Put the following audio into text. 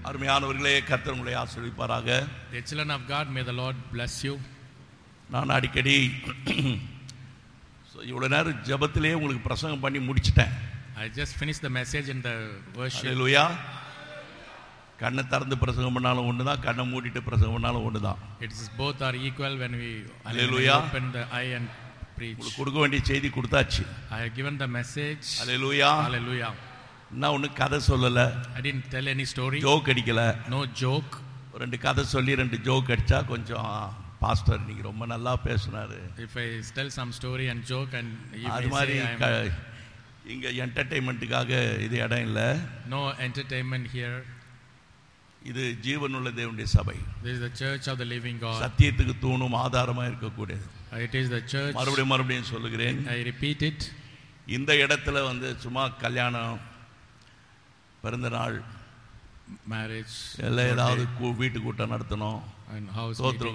அருமையானவர்களே கர்த்தர் உங்களை ஆசீர்வதிப்பாராக The children of God, may the Lord bless you. நான் அடிக்கடி so, இவ்வளோ நேரம் ஜெபத்திலே உங்களுக்கு பிரசங்கம் பண்ணி முடிச்சிட்டேன் I just finished the message in the worship. அல்லேலூயா கண்ணை திறந்து பிரசங்கம் பண்ணாலும் ஒன்று தான் கண்ணை மூடிட்டு பிரசங்கம் பண்ணாலும் ஒன்று தான் It is both are equal when we, when we Hallelujah. open the eye and preach. உங்களுக்கு கொடுக்க வேண்டிய செய்தி கொடுத்தாச்சு I have given the message. Hallelujah Hallelujah. நான் ஒன்றும் கதை சொல்லலை I didn't tell any story. Joke அடிக்கல No joke. ரெண்டு கதை சொல்லி ரெண்டு ஜோக் அடிச்சா கொஞ்சம் பாஸ்டர் நீங்க ரொம்ப நல்லா பேசுனாரு If I tell some story and joke and you அது may மாதிரி say I'm க- இங்க என்டர்டைன்மெண்ட்டுக்காக இது இடம் இல்லை no entertainment here. இது ஜீவனுள்ள தேவனுடைய சபை This is the church of the living God. சத்தியத்துக்கு தூணும் ஆதாரமா இருக்கக்கூடியது It is the church. மறுபடியும் மறுபடியும் சொல்லுகிறேன் I repeat it. இந்த இடத்துல வந்து சும்மா கல்யாணம் பிறந்த நாள் Marriage. எல்லாம் birthday, ஏதாவது கூ- வீட்டு கூட்டம் நடத்தணும் and house ஸ்தோத்திரம் meeting.